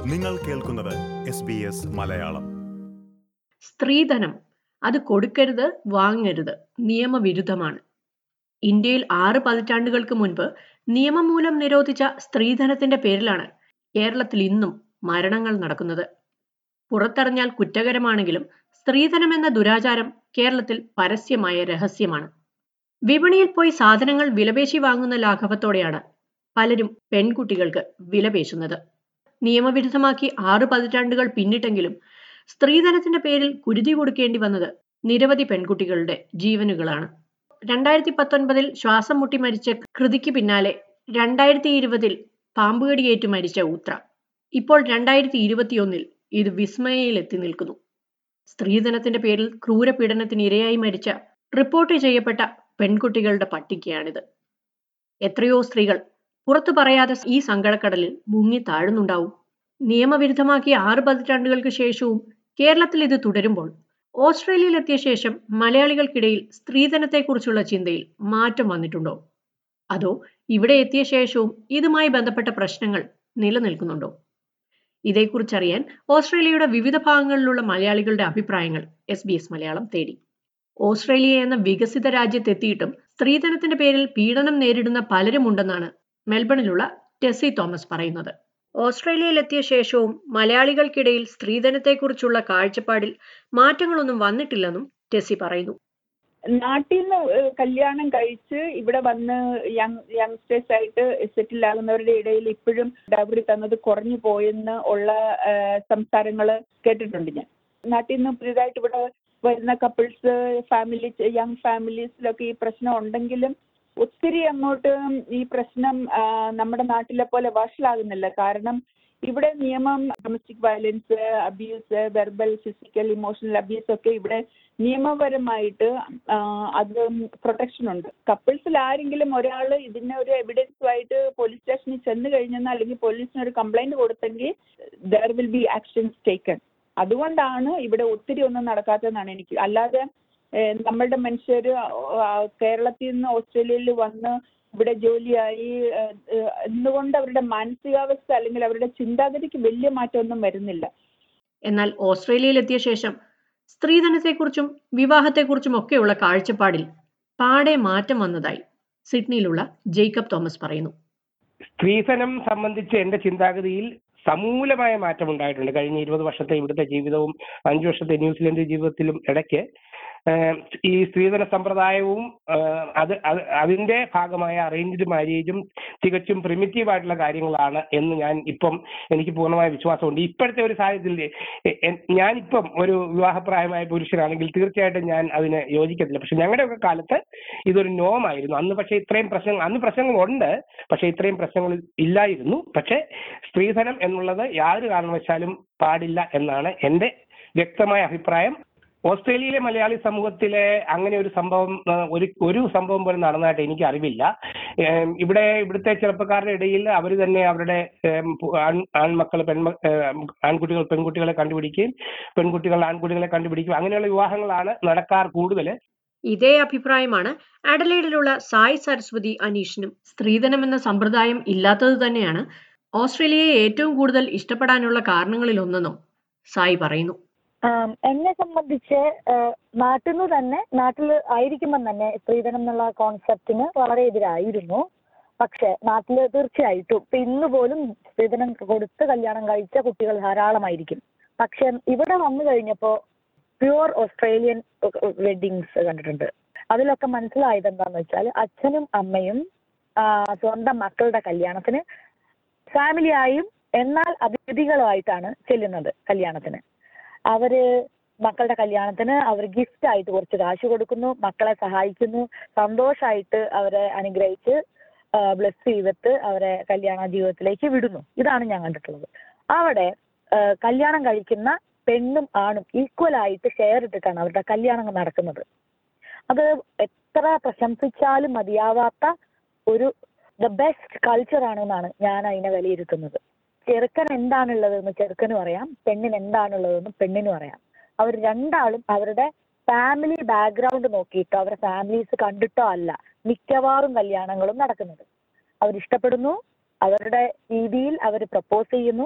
നിങ്ങൾ കേൾക്കുന്നത് S B S Malayalam സ്ത്രീധനം അത് കൊടുക്കരുത് വാങ്ങരുത് നിയമവിരുദ്ധമാണ് ഇന്ത്യയിൽ ആറ് പതിറ്റാണ്ടുകൾക്ക് മുൻപ് നിയമം മൂലം നിരോധിച്ച സ്ത്രീധനത്തിന്റെ പേരിലാണ് കേരളത്തിൽ ഇന്നും മരണങ്ങൾ നടക്കുന്നത് പുറത്തറിഞ്ഞാൽ കുറ്റകരമാണെങ്കിലും സ്ത്രീധനം എന്ന ദുരാചാരം കേരളത്തിൽ പരസ്യമായ രഹസ്യമാണ് വിപണിയിൽ പോയി സാധനങ്ങൾ വിലപേശി വാങ്ങുന്ന ലാഘവത്തോടെയാണ് പലരും പെൺകുട്ടികൾക്ക് വിലപേശുന്നത് നിയമവിരുദ്ധമാക്കി ആറ് പതിറ്റാണ്ടുകൾ പിന്നിട്ടെങ്കിലും സ്ത്രീധനത്തിന്റെ പേരിൽ കുരുതി കൊടുക്കേണ്ടി വന്നത് നിരവധി പെൺകുട്ടികളുടെ ജീവനുകളാണ് രണ്ടായിരത്തി പത്തൊൻപതിൽ ശ്വാസം മുട്ടി മരിച്ച കൃതിക്ക് പിന്നാലെ രണ്ടായിരത്തി ഇരുപതിൽ പാമ്പുകടിയേറ്റു മരിച്ച ഊത്ര ഇപ്പോൾ രണ്ടായിരത്തി ഇരുപത്തിയൊന്നിൽ ഇത് വിസ്മയയിൽ എത്തി നിൽക്കുന്നു സ്ത്രീധനത്തിന്റെ പേരിൽ ക്രൂരപീഡനത്തിന് ഇരയായി മരിച്ച റിപ്പോർട്ട് ചെയ്യപ്പെട്ട പെൺകുട്ടികളുടെ പട്ടികയാണിത് എത്രയോ സ്ത്രീകൾ പുറത്തു പറയാതെ ഈ സങ്കടക്കടലിൽ മുങ്ങി താഴുന്നുണ്ടാവും നിയമവിരുദ്ധമാക്കിയ ആറ് പതിറ്റാണ്ടുകൾക്ക് ശേഷവും കേരളത്തിൽ ഇത് തുടരുമ്പോൾ ഓസ്ട്രേലിയയിലെത്തിയ ശേഷം മലയാളികൾക്കിടയിൽ സ്ത്രീധനത്തെക്കുറിച്ചുള്ള ചിന്തയിൽ മാറ്റം വന്നിട്ടുണ്ടോ അതോ ഇവിടെ എത്തിയ ശേഷവും ഇതുമായി ബന്ധപ്പെട്ട പ്രശ്നങ്ങൾ നിലനിൽക്കുന്നുണ്ടോ ഇതേക്കുറിച്ചറിയാൻ ഓസ്ട്രേലിയയുടെ വിവിധ ഭാഗങ്ങളിലുള്ള മലയാളികളുടെ അഭിപ്രായങ്ങൾ എസ് ബി എസ് മലയാളം തേടി ഓസ്ട്രേലിയ എന്ന വികസിത രാജ്യത്തെത്തിയിട്ടും സ്ത്രീധനത്തിന്റെ പേരിൽ പീഡനം നേരിടുന്ന പലരുമുണ്ടെന്നാണ് മെൽബണിലുള്ള ടെസി തോമസ് പറയുന്നത് ഓസ്ട്രേലിയയിലെത്തിയ ശേഷവും മലയാളികൾക്കിടയിൽ സ്ത്രീധനത്തെക്കുറിച്ചുള്ള കാഴ്ചപ്പാടിൽ മാറ്റങ്ങളൊന്നും വന്നിട്ടില്ലെന്നും ടെസി പറയുന്നു നാട്ടിൽ നിന്ന് കല്യാണം കഴിച്ച് ഇവിടെ വന്ന് യങ് യങ്സ്റ്റേഴ്സ് ആയിട്ട് സെറ്റിൽ ആകുന്നവരുടെ ഇടയിൽ ഇപ്പോഴും ഡൗറി തന്നത് കുറഞ്ഞു പോയെന്ന് ഉള്ള സംസാരങ്ങൾ കേട്ടിട്ടുണ്ട് ഞാൻ നാട്ടിൽ നിന്ന് പുതിയതായിട്ട് ഇവിടെ വരുന്ന കപ്പിൾസ് ഫാമിലി യങ് ഫാമിലീസിലൊക്കെ ഈ പ്രശ്നം ഉണ്ടെങ്കിലും ഒത്തിരി അങ്ങോട്ട് ഈ പ്രശ്നം നമ്മുടെ നാട്ടിലെ പോലെ വഷളാകുന്നില്ല കാരണം ഇവിടെ നിയമം domestic violence abuse verbal physical emotional abuse ഒക്കെ ഇവിടെ നിയമപരമായിട്ട് അത് പ്രൊട്ടക്ഷൻ ഉണ്ട് കപ്പിൾസിൽ ആരെങ്കിലും ഒരാൾ ഇതിനെ ഒരു എവിഡൻസുമായിട്ട് പോലീസ് സ്റ്റേഷനിൽ ചെന്ന് കഴിഞ്ഞെന്ന് അല്ലെങ്കിൽ പോലീസിന് ഒരു കംപ്ലൈന്റ് കൊടുത്തെങ്കിൽ there will be actions taken അതുകൊണ്ടാണ് ഇവിടെ ഒത്തിരി ഒന്നും നടക്കാത്തതെന്നാണ് എനിക്ക് അല്ലാതെ നമ്മളുടെ മനുഷ്യർ കേരളത്തിൽ നിന്ന് ഓസ്ട്രേലിയയിൽ വന്ന് ഇവിടെ ജോലിയായി എന്തുകൊണ്ട് അവരുടെ മാനസികാവസ്ഥ അല്ലെങ്കിൽ അവരുടെ ചിന്താഗതിക്ക് വലിയ മാറ്റമൊന്നും വരുന്നില്ല എന്നാൽ ഓസ്ട്രേലിയയിലെത്തിയ ശേഷം സ്ത്രീധനത്തെക്കുറിച്ചും വിവാഹത്തെക്കുറിച്ചും ഒക്കെയുള്ള കാഴ്ചപ്പാടിൽ പാടെ മാറ്റം വന്നതായി സിഡ്നിയിലുള്ള ജേക്കബ് തോമസ് പറയുന്നു സ്ത്രീധനം സംബന്ധിച്ച് എന്റെ ചിന്താഗതിയിൽ സമൂലമായ മാറ്റം ഉണ്ടായിട്ടുണ്ട് കഴിഞ്ഞ ഇരുപത് വർഷത്തെ ഇവിടുത്തെ ജീവിതവും അഞ്ചു വർഷത്തെ ന്യൂസിലൻഡ് ജീവിതത്തിലും ഇടയ്ക്ക് ഈ സ്ത്രീധന സമ്പ്രദായവും അത് അതിന്റെ ഭാഗമായ അറേഞ്ച്ഡ് മാരേജും തികച്ചും പ്രിമിറ്റീവ് ആയിട്ടുള്ള കാര്യങ്ങളാണ് എന്ന് ഞാൻ ഇപ്പം എനിക്ക് പൂർണ്ണമായ വിശ്വാസമുണ്ട് ഇപ്പോഴത്തെ ഒരു സാഹചര്യത്തിൽ ഞാനിപ്പം ഒരു വിവാഹപ്രായമായ പുരുഷനാണെങ്കിൽ തീർച്ചയായിട്ടും ഞാൻ അതിന് യോജിക്കത്തില്ല പക്ഷെ ഞങ്ങളുടെയൊക്കെ കാലത്ത് ഇതൊരു നോമായിരുന്നു അന്ന് പക്ഷേ ഇത്രയും പ്രശ്നങ്ങൾ അന്ന് പ്രശ്നങ്ങളുണ്ട് പക്ഷെ ഇത്രയും പ്രശ്നങ്ങൾ ഇല്ലായിരുന്നു പക്ഷെ സ്ത്രീധനം എന്നുള്ളത് യാതൊരു കാരണവശാലും പാടില്ല എന്നാണ് എൻ്റെ വ്യക്തമായ അഭിപ്രായം ഓസ്ട്രേലിയയിലെ മലയാളി സമൂഹത്തിലെ അങ്ങനെ ഒരു സംഭവം ഒരു ഒരു സംഭവം പോലും നടന്നതായിട്ട് എനിക്ക് അറിവില്ല ഇവിടെ ഇവിടുത്തെ ചെറുപ്പക്കാരുടെ ഇടയിൽ അവർ തന്നെ അവരുടെ ആൺമക്കൾ പെൺമ ആൺകുട്ടികൾ പെൺകുട്ടികളെ കണ്ടുപിടിക്കുകയും പെൺകുട്ടികൾ ആൺകുട്ടികളെ കണ്ടുപിടിക്കുകയും അങ്ങനെയുള്ള വിവാഹങ്ങളാണ് നടക്കാർ കൂടുതൽ ഇതേ അഭിപ്രായമാണ് അഡലൈഡിലുള്ള സായ് സരസ്വതി അനീഷിനും സ്ത്രീധനം എന്ന സമ്പ്രദായം ഇല്ലാത്തത് തന്നെയാണ് ഓസ്ട്രേലിയയെ ഏറ്റവും കൂടുതൽ ഇഷ്ടപ്പെടാനുള്ള കാരണങ്ങളിലൊന്നെന്നും സായി പറയുന്നു എന്നെ സംബന്ധിച്ച് നാട്ടിൽ നിന്ന് തന്നെ നാട്ടിൽ ആയിരിക്കുമ്പം തന്നെ സ്ത്രീധനം എന്നുള്ള കോൺസെപ്റ്റിന് വളരെ എതിരായിരുന്നു പക്ഷെ നാട്ടിൽ തീർച്ചയായിട്ടും ഇപ്പൊ ഇന്ന് പോലും സ്ത്രീധനം കൊടുത്ത് കല്യാണം കഴിച്ച കുട്ടികൾ ധാരാളമായിരിക്കും പക്ഷെ ഇവിടെ വന്നു കഴിഞ്ഞപ്പോ പ്യുവർ ഓസ്ട്രേലിയൻ വെഡിങ്സ് കണ്ടിട്ടുണ്ട് അതിലൊക്കെ മനസ്സിലായത് എന്താന്ന് വെച്ചാൽ അച്ഛനും അമ്മയും സ്വന്തം മക്കളുടെ കല്യാണത്തിന് ഫാമിലിയായും എന്നാൽ അതിഥികളുമായിട്ടാണ് ചെല്ലുന്നത് കല്യാണത്തിന് അവര് മക്കളുടെ കല്യാണത്തിന് അവർ ഗിഫ്റ്റ് ആയിട്ട് കുറച്ച് കാശ് കൊടുക്കുന്നു മക്കളെ സഹായിക്കുന്നു സന്തോഷമായിട്ട് അവരെ അനുഗ്രഹിച്ച് ബ്ലെസ് ചെയ്തിട്ട് അവരെ കല്യാണ ജീവിതത്തിലേക്ക് വിടുന്നു ഇതാണ് ഞാൻ കണ്ടിട്ടുള്ളത് അവിടെ കല്യാണം കഴിക്കുന്ന പെണ്ണും ആണും ഈക്വൽ ആയിട്ട് ഷെയർ ഇട്ടിട്ടാണ് അവരുടെ കല്യാണം നടക്കുന്നത് അത് എത്ര പ്രശംസിച്ചാലും മതിയാവാത്ത ഒരു ദ ബെസ്റ്റ് കൾച്ചർ ആണെന്നാണ് ഞാൻ അതിനെ വിലയിരുത്തുന്നത് ചെറുക്കൻ എന്താണുള്ളതെന്ന് ചെറുക്കനും അറിയാം പെണ്ണിന് എന്താണുള്ളതെന്ന് പെണ്ണിനും അറിയാം അവർ രണ്ടാളും അവരുടെ ഫാമിലി ബാക്ക്ഗ്രൗണ്ട് നോക്കിയിട്ടോ അവരുടെ ഫാമിലീസ് കണ്ടിട്ടോ അല്ല മിക്കവാറും കല്യാണങ്ങളും നടക്കുന്നത് അവരിഷ്ടപ്പെടുന്നു അവരുടെ രീതിയിൽ അവർ പ്രപ്പോസ് ചെയ്യുന്നു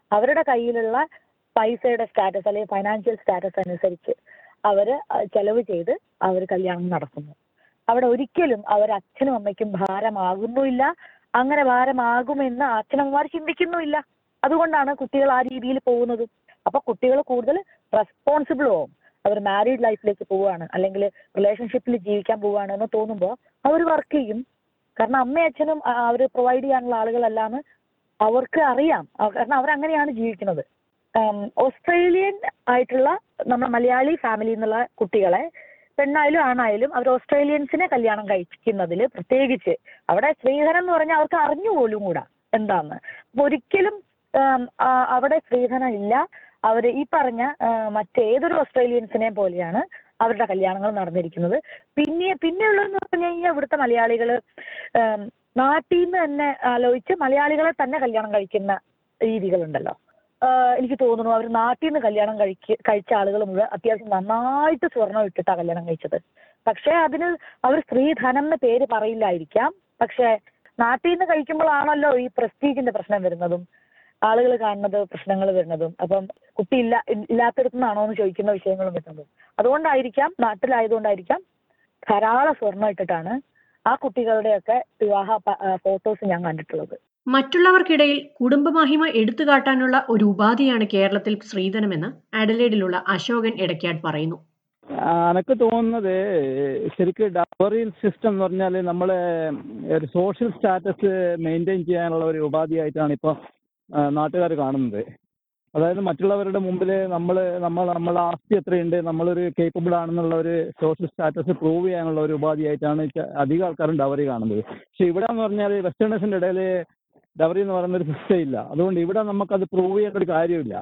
അവരുടെ കയ്യിലുള്ള പൈസയുടെ സ്റ്റാറ്റസ് അല്ലെങ്കിൽ ഫൈനാൻഷ്യൽ സ്റ്റാറ്റസ് അനുസരിച്ച് അവര് ചെലവ് ചെയ്ത് അവർ കല്യാണം നടത്തുന്നു അവിടെ ഒരിക്കലും അവർ അച്ഛനും അമ്മയ്ക്കും ഭാരമാകുന്നുമില്ല അങ്ങനെ ഭാരമാകുമെന്ന് അച്ഛനമ്മമാർ ചിന്തിക്കുന്നുമില്ല അതുകൊണ്ടാണ് കുട്ടികൾ ആ രീതിയിൽ പോകുന്നത് അപ്പൊ കുട്ടികൾ കൂടുതൽ റെസ്പോൺസിബിൾ ആവും അവർ മാരീഡ് ലൈഫിലേക്ക് പോവുകയാണ് അല്ലെങ്കിൽ റിലേഷൻഷിപ്പിൽ ജീവിക്കാൻ പോവുകയാണ് എന്ന് തോന്നുമ്പോൾ അവർ വർക്ക് ചെയ്യും കാരണം അമ്മയും അച്ഛനും അവർ പ്രൊവൈഡ് ചെയ്യാനുള്ള ആളുകളല്ലാന്ന് അവർക്ക് അറിയാം അവ- കാരണം അവരങ്ങനെയാണ് ജീവിക്കുന്നത് ആം, ഓസ്ട്രേലിയൻ ആയിട്ടുള്ള നമ്മുടെ മലയാളി ഫാമിലി എന്നുള്ള കുട്ടികളെ പെണ്ണായാലും ആണായാലും അവർ ഓസ്ട്രേലിയൻസിനെ കല്യാണം കഴിക്കുന്നതിൽ പ്രത്യേകിച്ച് അവിടെ സ്ത്രീധനം എന്ന് പറഞ്ഞാൽ അവർക്ക് അറിഞ്ഞുപോലും കൂടാ എന്താന്ന് അപ്പൊ ഒരിക്കലും ആം, ആ, അവിടെ സ്ത്രീധനം ഇല്ല അവര് ഈ പറഞ്ഞ ആ, മറ്റേതൊരു ഓസ്ട്രേലിയൻസിനെ പോലെയാണ് അവരുടെ കല്യാണങ്ങൾ നടന്നിരിക്കുന്നത് പിന്നെ പിന്നെയുള്ളതെന്ന് പറഞ്ഞു കഴിഞ്ഞാൽ ഇവിടുത്തെ മലയാളികള് ആം, നാട്ടിൽ നിന്ന് തന്നെ ആലോചിച്ച് മലയാളികളെ തന്നെ കല്യാണം കഴിക്കുന്ന രീതികളുണ്ടല്ലോ ആഹ് എനിക്ക് തോന്നുന്നു അവർ നാട്ടിൽ നിന്ന് കല്യാണം കഴിക്ക കഴിച്ച ആളുകൾ മുഴുവൻ അത്യാവശ്യം നന്നായിട്ട് സ്വർണം ഇട്ടിട്ടാ കല്യാണം കഴിച്ചത് പക്ഷേ അതിന് അവർ സ്ത്രീധനം എന്ന് പേര് പറയില്ലായിരിക്കാം പക്ഷേ നാട്ടിൽ നിന്ന് കഴിക്കുമ്പോഴാണല്ലോ ഈ പ്രസ്റ്റീജിന്റെ പ്രശ്നം വരുന്നതും ആളുകൾ കാണുന്നത് പ്രശ്നങ്ങൾ വരുന്നതും അപ്പം കുട്ടി ഇല്ല ഇല്ലാത്തടത്തു നിന്നാണോ എന്ന് ചോദിക്കുന്ന വിഷയങ്ങളും വരുന്നതും അതുകൊണ്ടായിരിക്കാം നാട്ടിലായതുകൊണ്ടായിരിക്കാം ധാരാളം സ്വർണം ഇട്ടിട്ടാണ് ആ കുട്ടികളുടെയൊക്കെ വിവാഹ ഫോട്ടോസ് ഞാൻ കണ്ടിട്ടുള്ളത് മറ്റുള്ളവർക്കിടയിൽ കുടുംബമഹിമ എടുത്തുകാട്ടാനുള്ള ഒരു ഉപാധിയാണ് കേരളത്തിൽ സ്ത്രീധനമെന്ന് അഡലേഡിലുള്ള അശോകൻ എടക്കാട് പറയുന്നു ആ, എനക്ക് തോന്നുന്നത് ശരിക്കും ഡവറി സിസ്റ്റം എന്ന് പറഞ്ഞാൽ നമ്മളെ ഒരു സോഷ്യൽ സ്റ്റാറ്റസ് മെയിൻറ്റെയിൻ ചെയ്യാനുള്ള ഒരു ഉപാധിയായിട്ടാണ് ഇപ്പോൾ നാട്ടുകാർ കാണുന്നത് അതായത് മറ്റുള്ളവരുടെ മുമ്പിൽ നമ്മൾ നമ്മൾ നമ്മളെ ആസ്തി എത്രയുണ്ട് നമ്മളൊരു കേപ്പബിൾ ആണെന്നുള്ള ഒരു സോഷ്യൽ സ്റ്റാറ്റസ് പ്രൂവ് ചെയ്യാനുള്ള ഒരു ഉപാധിയായിട്ടാണ് ച- അധികം ആൾക്കാരും ഡവറി കാണുന്നത് പക്ഷെ ഇവിടെ എന്ന് പറഞ്ഞാൽ വെസ്റ്റേണേഴ്സിന്റെ ഇടയിൽ ഡവറി എന്ന് പറയുന്ന ഒരു സിസ്റ്റം ഇല്ല അതുകൊണ്ട് ഇവിടെ നമുക്കത് പ്രൂവ് ചെയ്യേണ്ട ഒരു കാര്യമില്ല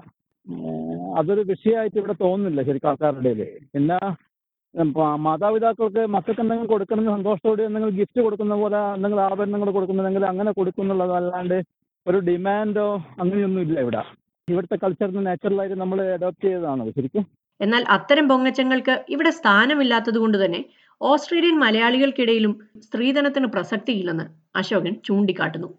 ഏഹ് അതൊരു വിഷയമായിട്ട് ഇവിടെ തോന്നുന്നില്ല ശരിക്കും ആൾക്കാരുടെ ഇടയിൽ പിന്നെ ഉം, പ- മാതാപിതാക്കൾക്ക് മക്കൾക്ക് എന്തെങ്കിലും കൊടുക്കണമെന്ന് സന്തോഷത്തോടെ എന്തെങ്കിലും ഗിഫ്റ്റ് കൊടുക്കുന്ന പോലെ എന്തെങ്കിലും ആഭരണങ്ങൾ കൊടുക്കുന്നുണ്ടെങ്കിൽ അങ്ങനെ കൊടുക്കുന്നുള്ളതല്ലാണ്ട് ഒരു ഡിമാൻഡോ അങ്ങനെയൊന്നും ഇല്ല ഇവിടെ ഇവിടുത്തെ കൾച്ചറിന് നാച്ചുറലായിട്ട് നമ്മൾ അഡോപ്റ്റ് ചെയ്തതാണ് ശരിക്കും എന്നാൽ അത്തരം പൊങ്ങച്ചങ്ങൾക്ക് ഇവിടെ സ്ഥാനമില്ലാത്തതുകൊണ്ട് തന്നെ ഓസ്ട്രേലിയൻ മലയാളികൾക്കിടയിലും സ്ത്രീധനത്തിന് പ്രസക്തിയില്ലെന്ന് അശോകൻ ചൂണ്ടിക്കാട്ടുന്നു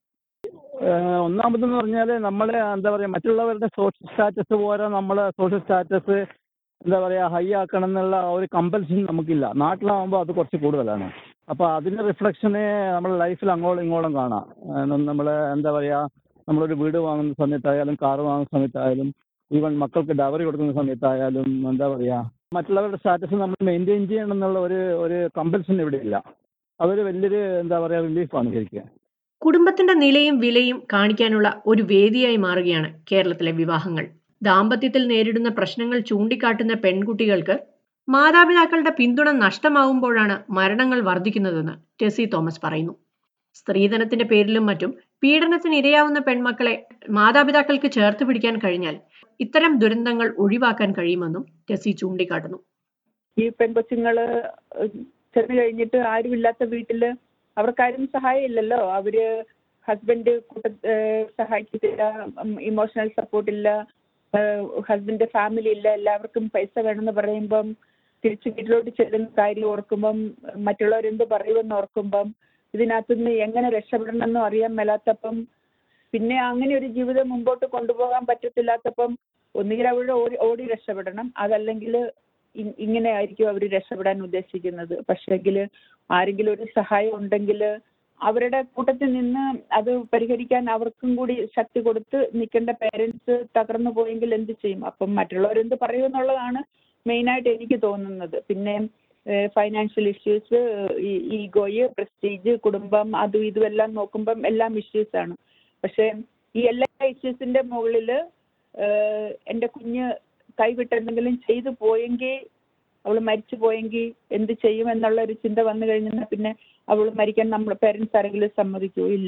ഏഹ് ഒന്നാമതെന്ന് പറഞ്ഞാൽ നമ്മൾ എന്താ പറയുക മറ്റുള്ളവരുടെ സോഷ്യൽ സ്റ്റാറ്റസ് പോലെ നമ്മളെ സോഷ്യൽ സ്റ്റാറ്റസ് എന്താ പറയുക ഹൈ ആക്കണം എന്നുള്ള ആ ഒരു കമ്പൽഷൻ നമുക്കില്ല നാട്ടിലാവുമ്പോൾ അത് കുറച്ച് കൂടുതലാണ് അപ്പോൾ അതിൻ്റെ റിഫ്ലക്ഷന് നമ്മുടെ ലൈഫിൽ അങ്ങോളം ഇങ്ങോളം കാണാം നമ്മൾ എന്താ പറയുക നമ്മളൊരു വീട് വാങ്ങുന്ന സമയത്തായാലും കാർ വാങ്ങുന്ന സമയത്തായാലും ഈവൻ മക്കൾക്ക് ഡവറി കൊടുക്കുന്ന സമയത്തായാലും എന്താ പറയുക മറ്റുള്ളവരുടെ സ്റ്റാറ്റസ് നമ്മൾ മെയിൻറ്റെയിൻ ചെയ്യണം എന്നുള്ള ഒരു ഒരു കമ്പൽഷൻ ഇവിടെ ഇല്ല അതൊരു വലിയൊരു എന്താ പറയുക റിലീഫാണ് ശരിക്കും കുടുംബത്തിന്റെ നിലയും വിലയും കാണിക്കാനുള്ള ഒരു വേദിയായി മാറുകയാണ് കേരളത്തിലെ വിവാഹങ്ങൾ ദാമ്പത്യത്തിൽ നേരിടുന്ന പ്രശ്നങ്ങൾ ചൂണ്ടിക്കാട്ടുന്ന പെൺകുട്ടികൾക്ക് മാതാപിതാക്കളുടെ പിന്തുണ നഷ്ടമാവുമ്പോഴാണ് മരണങ്ങൾ വർദ്ധിക്കുന്നതെന്ന് ടെസി തോമസ് പറയുന്നു സ്ത്രീധനത്തിന്റെ പേരിലും മറ്റും പീഡനത്തിന് ഇരയാവുന്ന പെൺമക്കളെ മാതാപിതാക്കൾക്ക് ചേർത്ത് പിടിക്കാൻ കഴിഞ്ഞാൽ ഇത്തരം ദുരന്തങ്ങൾ ഒഴിവാക്കാൻ കഴിയുമെന്നും ടെസി ചൂണ്ടിക്കാട്ടുന്നു ഈ പെൺകൊച്ചുങ്ങള് ചെന്ന് കഴിഞ്ഞിട്ട് ആരുമില്ലാത്ത വീട്ടില് അവർക്കാരും സഹായം ഇല്ലല്ലോ അവര് ഹസ്ബൻഡ് കൂട്ട ഏഹ് സഹായിക്കത്തില്ല ഇമോഷണൽ സപ്പോർട്ട് ഇല്ല ഹസ്ബൻഡ് ഫാമിലി ഇല്ല എല്ലാവർക്കും പൈസ വേണമെന്ന് പറയുമ്പം തിരിച്ച് വീട്ടിലോട്ട് ചെല്ലുന്ന കാര്യം ഓർക്കുമ്പം മറ്റുള്ളവരെന്ത് പറയുമെന്ന് ഓർക്കുമ്പം ഇതിനകത്തുനിന്ന് എങ്ങനെ രക്ഷപ്പെടണമെന്നും അറിയാൻ മേലാത്തപ്പം പിന്നെ അങ്ങനെ ഒരു ജീവിതം മുമ്പോട്ട് കൊണ്ടുപോകാൻ പറ്റത്തില്ലാത്തപ്പം ഒന്നുകിൽ അവരുടെ ഓടി ഓടി രക്ഷപ്പെടണം അതല്ലെങ്കിൽ ഇ- ഇങ്ങനെ ആയിരിക്കും അവർ രക്ഷപ്പെടാൻ ഉദ്ദേശിക്കുന്നത് പക്ഷേങ്കിൽ ആരെങ്കിലും ഒരു സഹായം ഉണ്ടെങ്കിൽ അവരുടെ കൂട്ടത്തിൽ നിന്ന് അത് പരിഹരിക്കാൻ അവർക്കും കൂടി ശക്തി കൊടുത്ത് നിൽക്കേണ്ട പേരൻസ് തകർന്നു പോയെങ്കിൽ എന്ത് ചെയ്യും അപ്പം മറ്റുള്ളവരെന്ത് പറയും എന്നുള്ളതാണ് മെയിനായിട്ട് എനിക്ക് തോന്നുന്നത് പിന്നെ ഫൈനാൻഷ്യൽ ഇഷ്യൂസ് ഈഗോയ് പ്രസ്റ്റീജ് കുടുംബം അതും ഇതും എല്ലാം നോക്കുമ്പം എല്ലാം ഇഷ്യൂസ് ആണ് പക്ഷേ ഈ എല്ലാ ഇഷ്യൂസിന്റെ മുകളിൽ എൻ്റെ കുഞ്ഞ് കൈവിട്ട് എന്തെങ്കിലും ചെയ്തു പോയെങ്കിൽ അവൾ മരിച്ചു പോയെങ്കിൽ എന്ത് ചെയ്യും എന്നുള്ള ഒരു ചിന്ത വന്നു കഴിഞ്ഞാൽ പിന്നെ അവൾ മരിക്കാൻ നമ്മുടെ പേരൻസ് ആരെങ്കിലും സമ്മതിക്കോ ഇല്ല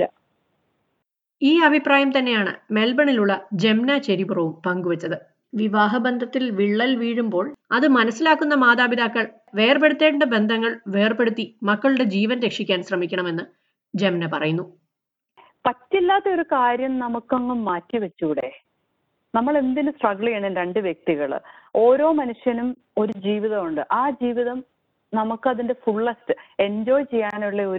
ഈ അഭിപ്രായം തന്നെയാണ് മെൽബണിലുള്ള ജംന ചെരിപുറവും പങ്കുവച്ചത് വിവാഹബന്ധത്തിൽ വിള്ളൽ വീഴുമ്പോൾ അത് മനസ്സിലാക്കുന്ന മാതാപിതാക്കൾ വേർപെടുത്തേണ്ട ബന്ധങ്ങൾ വേർപെടുത്തി മക്കളുടെ ജീവൻ രക്ഷിക്കാൻ ശ്രമിക്കണമെന്ന് ജംന പറയുന്നു പറ്റില്ലാത്ത ഒരു കാര്യം നമുക്കങ്ങ് മാറ്റി വെച്ചൂടെ നമ്മൾ എന്തിനു സ്ട്രഗിൾ ചെയ്യണം രണ്ട് വ്യക്തികൾ ഓരോ മനുഷ്യനും ഒരു ജീവിതമുണ്ട് ആ ജീവിതം നമുക്കതിന്റെ ഫുള്ളസ്റ്റ് എൻജോയ് ചെയ്യാനുള്ള ഒരു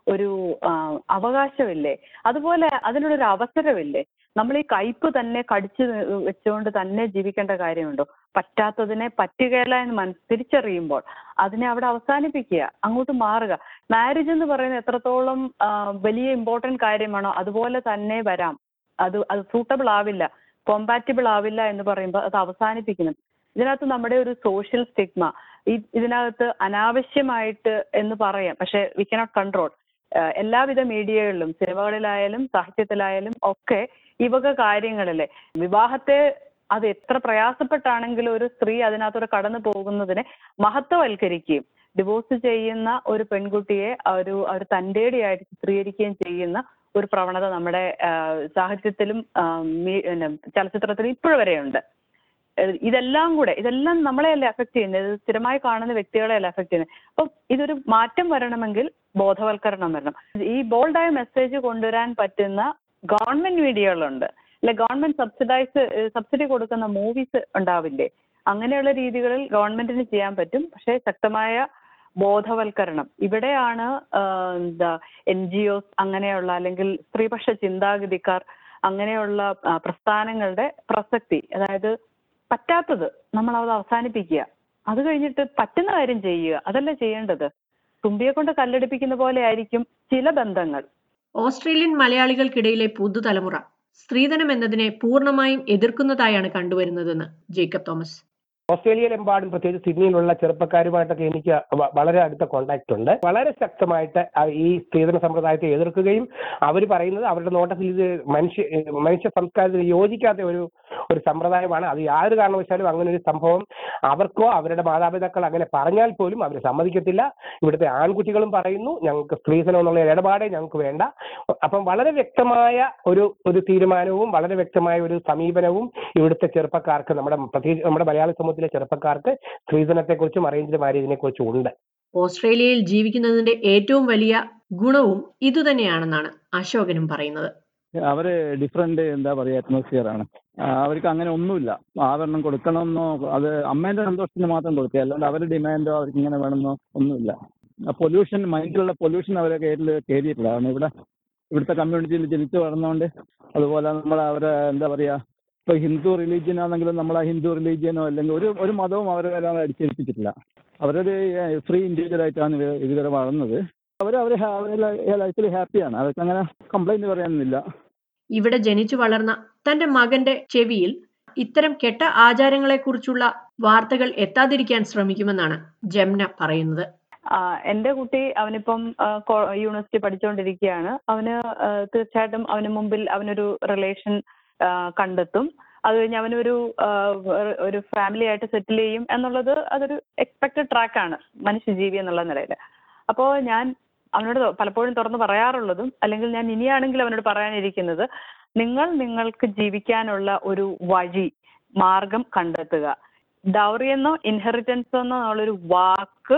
ഒരു ആ, അവകാശമില്ലേ അതുപോലെ അതിനുള്ളൊരു അവസരമില്ലേ നമ്മൾ ഈ കയ്പ് തന്നെ കടിച്ചു വെച്ചുകൊണ്ട് തന്നെ ജീവിക്കേണ്ട കാര്യമുണ്ടോ പറ്റാത്തതിനെ പറ്റുകയില്ല എന്ന് മന തിരിച്ചറിയുമ്പോൾ അതിനെ അവിടെ അവസാനിപ്പിക്കുക അങ്ങോട്ട് മാറുക മാരേജ് എന്ന് പറയുന്നത് എത്രത്തോളം ആ, വലിയ ഇമ്പോർട്ടന്റ് കാര്യമാണോ അതുപോലെ തന്നെ വരാം അത് അത് സൂട്ടബിൾ ആവില്ല കോമ്പാറ്റിബിൾ ആവില്ല എന്ന് പറയുമ്പോൾ അത് അവസാനിപ്പിക്കണം ഇതിനകത്ത് നമ്മുടെ ഒരു സോഷ്യൽ സ്റ്റിഗ്മ ഈ ഇതിനകത്ത് അനാവശ്യമായിട്ട് എന്ന് പറയാം പക്ഷെ വി കനോട്ട് കൺട്രോൾ എല്ലാവിധ മീഡിയകളിലും സിനിമകളിലായാലും സാഹിത്യത്തിലായാലും ഒക്കെ ഈ വക കാര്യങ്ങളിലെ വിവാഹത്തെ അത് എത്ര പ്രയാസപ്പെട്ടാണെങ്കിലും ഒരു സ്ത്രീ അതിനകത്തൂടെ കടന്നു പോകുന്നതിനെ മഹത്വവൽക്കരിക്കുകയും ഡിവോഴ്സ് ചെയ്യുന്ന ഒരു പെൺകുട്ടിയെ ഒരു ഒരു തന്റേടിയായിട്ട് ചിത്രീകരിക്കുകയും ചെയ്യുന്ന ഒരു പ്രവണത നമ്മുടെ ആ, സാഹിത്യത്തിലും ആ, മീ- പിന്നെ ചലച്ചിത്രത്തിലും ഇപ്പോഴും വരെയുണ്ട് ഏഹ് ഇതെല്ലാം കൂടെ ഇതെല്ലാം നമ്മളെയല്ല എഫക്ട് ചെയ്യുന്നത് ഇത് സ്ഥിരമായി കാണുന്ന വ്യക്തികളെയല്ല എഫക്ട് ചെയ്യുന്നത് അപ്പം ഇതൊരു മാറ്റം വരണമെങ്കിൽ ബോധവൽക്കരണം വരണം ഈ ബോൾഡായ മെസ്സേജ് കൊണ്ടുവരാൻ പറ്റുന്ന ഗവൺമെന്റ് മീഡിയകളുണ്ട് അല്ലെ ഗവൺമെന്റ് സബ്സിഡൈസ് സബ്സിഡി കൊടുക്കുന്ന മൂവീസ് ഉണ്ടാവില്ലേ അങ്ങനെയുള്ള രീതികളിൽ ഗവൺമെന്റിന് ചെയ്യാൻ പറ്റും പക്ഷേ ശക്തമായ ബോധവൽക്കരണം ഇവിടെയാണ് ആഹ് എന്താ എൻ ജി ഒസ് അങ്ങനെയുള്ള അല്ലെങ്കിൽ സ്ത്രീപക്ഷ ചിന്താഗതിക്കാർ അങ്ങനെയുള്ള ആ, പ്രസ്ഥാനങ്ങളുടെ പ്രസക്തി അതായത് പറ്റാത്തത് നമ്മൾ അത് അവസാനിപ്പിക്കുക അത് കഴിഞ്ഞിട്ട് പറ്റുന്ന കാര്യം ചെയ്യുക അതല്ല ചെയ്യേണ്ടത് തുമ്പിയെ കൊണ്ട് കല്ലടിപ്പിക്കുന്ന പോലെ ആയിരിക്കും ചില ബന്ധങ്ങൾ ഓസ്ട്രേലിയൻ മലയാളികൾക്കിടയിലെ പുതുതലമുറ സ്ത്രീധനം എന്നതിനെ പൂർണ്ണമായും എതിർക്കുന്നതായാണ് കണ്ടുവരുന്നതെന്ന് ജേക്കബ് തോമസ് ഓസ്ട്രേലിയയിലെമ്പാടും പ്രത്യേകിച്ച് സിഡ്നിയിലുള്ള ചെറുപ്പക്കാരുമായിട്ടൊക്കെ എനിക്ക് വ- വളരെ അടുത്ത കോണ്ടാക്ട് ഉണ്ട് വളരെ ശക്തമായിട്ട് ആ ഈ സ്ത്രീധന സമ്പ്രദായത്തെ എതിർക്കുകയും അവർ പറയുന്നത് അവരുടെ നോട്ടത്തിൽ ഇത് മനുഷ്യ ഏഹ് മനുഷ്യ സംസ്കാരത്തിന് യോജിക്കാത്ത ഒരു ഒരു സമ്പ്രദായമാണ് അത് യാതൊരു കാരണവശാലും അങ്ങനെ ഒരു സംഭവം അവർക്കോ അവരുടെ മാതാപിതാക്കൾ അങ്ങനെ പറഞ്ഞാൽ പോലും അവർ സമ്മതിക്കത്തില്ല ഇവിടുത്തെ ആൺകുട്ടികളും പറയുന്നു ഞങ്ങൾക്ക് സ്ത്രീധനം എന്നുള്ള ഒരു ഇടപാടേ ഞങ്ങൾക്ക് വേണ്ട അപ്പം വളരെ വ്യക്തമായ ഒരു ഒരു തീരുമാനവും വളരെ വ്യക്തമായ ഒരു സമീപനവും ഇവിടുത്തെ ചെറുപ്പക്കാർക്ക് നമ്മുടെ പ്രത്യേകിച്ച് നമ്മുടെ മലയാള സമൂഹത്തിലെ ചെറുപ്പക്കാർക്ക് സ്ത്രീധനത്തെക്കുറിച്ചും അറേഞ്ച്ഡ് മാരേജിനെ കുറിച്ചും ഉണ്ട് ഓസ്ട്രേലിയയിൽ ജീവിക്കുന്നതിന്റെ ഏറ്റവും വലിയ ഗുണവും ഇതുതന്നെയാണെന്നാണ് അശോകനും പറയുന്നത് അവര് ഡിഫറെന്റ് എന്താ പറയാ അറ്റ്മോസ്ഫിയർ ആണ് ആ, അവർക്ക് അങ്ങനെ ഒന്നുമില്ല ആഭരണം കൊടുക്കണമെന്നോ അത് അമ്മേന്റെ സന്തോഷത്തിന് മാത്രം കൊടുക്കുക അല്ലാണ്ട് അവരുടെ ഡിമാൻഡോ അവർക്ക് ഇങ്ങനെ വേണമെന്നോ ഒന്നുമില്ല പൊല്യൂഷൻ മൈൻഡിലുള്ള പൊല്യൂഷൻ അവരെ കയറിൽ കയറിയിട്ടില്ല കാരണം ഇവിടെ ഇവിടുത്തെ കമ്മ്യൂണിറ്റിയിൽ ജനിച്ചു വളർന്നുകൊണ്ട് അതുപോലെ നമ്മൾ അവരെ എന്താ പറയാ ഇപ്പൊ ഹിന്ദു റിലീജിയൻ ആണെങ്കിലും നമ്മൾ ആ ഹിന്ദു റിലീജിയനോ അല്ലെങ്കിൽ ഒരു ഒരു മതവും അവരെ വരാൻ അടിച്ചേൽപ്പിച്ചിട്ടില്ല അവരൊരു ഫ്രീ ഇൻഡിവിജ്വൽ ആയിട്ടാണ് ഇവർ ഇതുവരെ വളർന്നത് അവർ അവർ അവരുടെ ലൈഫിൽ ഹാപ്പിയാണ് അവർക്ക് അങ്ങനെ കംപ്ലൈന്റ് പറയാനൊന്നുമില്ല ഇവിടെ ജനിച്ചു വളർന്ന തന്റെ മകന്റെ ചെവിയിൽ ഇത്തരം കെട്ട ആചാരങ്ങളെക്കുറിച്ചുള്ള വാർത്തകൾ എത്താതിരിക്കാൻ ശ്രമിക്കുമെന്നാണ് ജംന പറയുന്നത് ആ, എന്റെ കുട്ടി അവനിപ്പം ആ, കോ- യൂണിവേഴ്സിറ്റി പഠിച്ചുകൊണ്ടിരിക്കുകയാണ് അവന് ആ, തീർച്ചയായിട്ടും അവന് മുമ്പിൽ അവനൊരു റിലേഷൻ കണ്ടെത്തും അത് കഴിഞ്ഞ് അവനൊരു ആ, ഒരു- ഒരു ഫാമിലി ആയിട്ട് സെറ്റിൽ ചെയ്യും എന്നുള്ളത് അതൊരു എക്സ്പെക്റ്റഡ് ട്രാക്കാണ് മനുഷ്യജീവി എന്നുള്ള നിലയിൽ അപ്പോൾ ഞാൻ അവനോട് പലപ്പോഴും തുറന്ന് പറയാറുള്ളതും അല്ലെങ്കിൽ ഞാൻ ഇനിയാണെങ്കിൽ അവനോട് പറയാനിരിക്കുന്നത് നിങ്ങൾ നിങ്ങൾക്ക് ജീവിക്കാനുള്ള ഒരു വഴി മാർഗം കണ്ടെത്തുക ഡൗറി എന്നോ ഇൻഹെറിറ്റൻസ് എന്നോ എന്നുള്ളൊരു വാക്ക്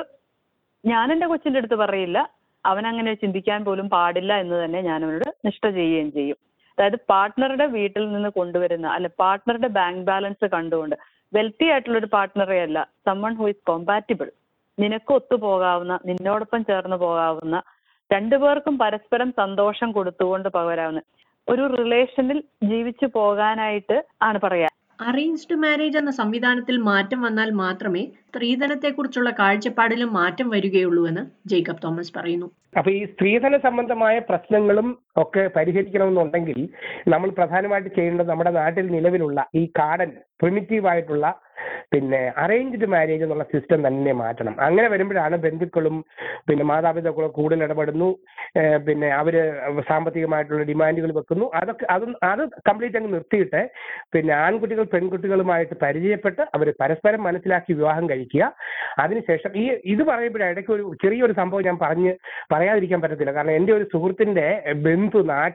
ഞാൻ എൻ്റെ കൊച്ചിൻ്റെ അടുത്ത് പറയില്ല അവൻ അങ്ങനെ ചിന്തിക്കാൻ പോലും പാടില്ല എന്ന് തന്നെ ഞാൻ അവനോട് നിഷ്ഠ ചെയ്യുകയും ചെയ്യും അതായത് പാർട്ട്ണറുടെ വീട്ടിൽ നിന്ന് കൊണ്ടുവരുന്ന അല്ലെ പാർട്ട്ണറുടെ ബാങ്ക് ബാലൻസ് കണ്ടുകൊണ്ട് വെൽത്തി ആയിട്ടുള്ള ഒരു പാർട്ട്ണറെ അല്ല സമ്മൺ ഹു ഇസ് കോമ്പാറ്റിബിൾ നിനക്ക് ഒത്തുപോകാവുന്ന നിന്നോടൊപ്പം ചേർന്ന് പോകാവുന്ന രണ്ടുപേർക്കും പരസ്പരം സന്തോഷം കൊടുത്തുകൊണ്ട് പകരാവുന്ന ഒരു റിലേഷനിൽ ജീവിച്ചു പോകാനായിട്ട് ആണ് പറയാ അറേഞ്ച്ഡ് മാരേജ് എന്ന സംവിധാനത്തിൽ മാറ്റം വന്നാൽ മാത്രമേ സ്ത്രീധനത്തെക്കുറിച്ചുള്ള കാഴ്ചപ്പാടിലും മാറ്റം വരികയുള്ളൂ എന്ന് ജേക്കബ് തോമസ് പറയുന്നു അപ്പൊ ഈ സ്ത്രീധന സംബന്ധമായ പ്രശ്നങ്ങളും ഒക്കെ പരിഹരിക്കണമെന്നുണ്ടെങ്കിൽ നമ്മൾ പ്രധാനമായിട്ട് ചെയ്യേണ്ടത് നമ്മുടെ നാട്ടിൽ നിലവിലുള്ള ഈ കാടൻ പ്രിമിറ്റീവ് ആയിട്ടുള്ള പിന്നെ അറേഞ്ച്ഡ് മാരേജ് എന്നുള്ള സിസ്റ്റം തന്നെ മാറ്റണം അങ്ങനെ വരുമ്പോഴാണ് ബന്ധുക്കളും പിന്നെ മാതാപിതാക്കളും കൂടുതൽ ഇടപെടുന്നു ഏഹ് പിന്നെ അവര് സാമ്പത്തികമായിട്ടുള്ള ഡിമാൻഡുകൾ വെക്കുന്നു അതൊക്കെ അത് അത് കംപ്ലീറ്റ് അങ്ങ് നിർത്തിയിട്ട് പിന്നെ ആൺകുട്ടികൾ പെൺകുട്ടികളുമായിട്ട് പരിചയപ്പെട്ട് അവർ പരസ്പരം മനസ്സിലാക്കി വിവാഹം കഴിക്കുക അതിനുശേഷം ഈ ഇത് പറയുമ്പോഴേ ഇടയ്ക്ക് ഒരു ചെറിയൊരു സംഭവം ഞാൻ പറഞ്ഞ് പറയാതിരിക്കാൻ പറ്റത്തില്ല കാരണം എൻ്റെ ഒരു സുഹൃത്തിന്റെ ബന്ധു നാട്ടിലെ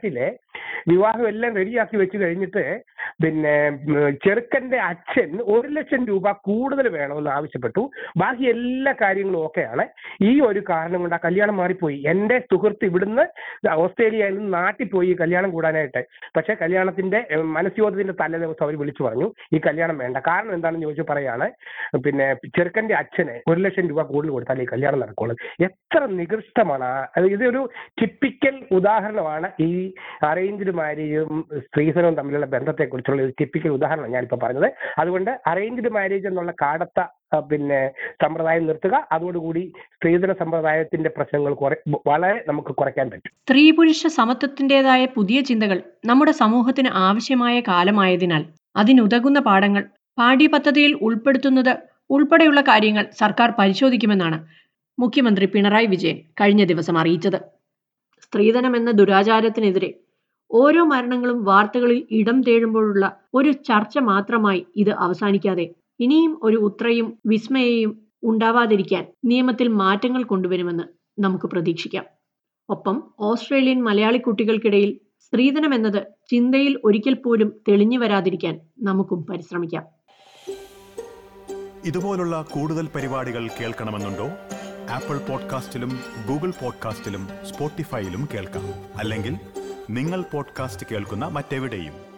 വിവാഹം എല്ലാം റെഡിയാക്കി വെച്ച് കഴിഞ്ഞിട്ട് പിന്നെ ഉം, ചെറുക്കന്റെ അച്ഛൻ ഒരു ലക്ഷം രൂപ കൂടുതൽ വേണമെന്ന് ആവശ്യപ്പെട്ടു ബാക്കി എല്ലാ കാര്യങ്ങളും ഓക്കെയാണ് ഈ ഒരു കാരണം കൊണ്ട് ആ കല്യാണം മാറിപ്പോയി എന്റെ സുഹൃത്ത് ഇവിടുന്ന് ഓസ്ട്രേലിയയിൽ നിന്ന് നാട്ടിൽ പോയി ഈ കല്യാണം കൂടാനായിട്ട് പക്ഷേ കല്യാണത്തിന്റെ ഉം, മനസ്യോധത്തിന്റെ തലേ ദിവസം അവർ വിളിച്ചു പറഞ്ഞു ഈ കല്യാണം വേണ്ട കാരണം എന്താണെന്ന് ചോദിച്ചു പറയാണ് പിന്നെ ചെറുക്കന്റെ അച്ഛന് ഒരു ലക്ഷം രൂപ കൂടുതൽ കൊടുത്താൽ ഈ കല്യാണം നടക്കുള്ളൂ എത്ര നികൃഷ്ടമാണ് ആ- അത് ഇതൊരു ടിപ്പിക്കൽ ഉദാഹരണമാണ് ഈ അറേഞ്ച്ഡ് മാരേജും സ്ത്രീധനവും തമ്മിലുള്ള ബന്ധത്തെക്കുറിച്ചുള്ള ഒരു ടിപ്പിക്കൽ ഉദാഹരണം ഞാനിപ്പോൾ പറഞ്ഞത് അതുകൊണ്ട് അറേഞ്ച്ഡ് മാരേജ് എന്നുള്ള കാടത്ത ആ, പിന്നെ സമ്പ്രദായം നിർത്തുക അതോടുകൂടി സ്ത്രീധന സമ്പ്രദായത്തിന്റെ പ്രശ്നങ്ങൾ കുറെ വളരെ നമുക്ക് കുറയ്ക്കാൻ പറ്റും സ്ത്രീ പുരുഷ സമത്വത്തിൻ്റെതായ പുതിയ ചിന്തകൾ നമ്മുടെ സമൂഹത്തിന് ആവശ്യമായ കാലമായതിനാൽ അതിനുതകുന്ന പാഠങ്ങൾ പാഠ്യപദ്ധതിയിൽ ഉൾപ്പെടുത്തുന്നത് ഉൾപ്പെടെയുള്ള കാര്യങ്ങൾ സർക്കാർ പരിശോധിക്കുമെന്നാണ് മുഖ്യമന്ത്രി പിണറായി വിജയൻ കഴിഞ്ഞ ദിവസം അറിയിച്ചത് സ്ത്രീധനം എന്ന ദുരാചാരത്തിനെതിരെ ഓരോ മരണങ്ങളും വാർത്തകളിൽ ഇടം തേടുമ്പോഴുള്ള ഒരു ചർച്ച മാത്രമായി ഇത് അവസാനിക്കാതെ ഇനിയും ഒരു ഉത്രയും വിസ്മയയും ഉണ്ടാവാതിരിക്കാൻ നിയമത്തിൽ മാറ്റങ്ങൾ കൊണ്ടുവരുമെന്ന് നമുക്ക് പ്രതീക്ഷിക്കാം ഒപ്പം ഓസ്ട്രേലിയൻ മലയാളി കുട്ടികൾക്കിടയിൽ സ്ത്രീധനം എന്നത് ചിന്തയിൽ ഒരിക്കൽ പോലും തെളിഞ്ഞു വരാതിരിക്കാൻ നമുക്കും പരിശ്രമിക്കാം ഇതുപോലുള്ള കൂടുതൽ പരിപാടികൾ കേൾക്കണമെന്നുണ്ടോ ആപ്പിൾ പോഡ്കാസ്റ്റിലും ഗൂഗിൾ പോഡ്കാസ്റ്റിലും സ്പോട്ടിഫൈയിലും കേൾക്കാം അല്ലെങ്കിൽ നിങ്ങൾ പോഡ്കാസ്റ്റ് കേൾക്കുന്ന മറ്റെവിടെയും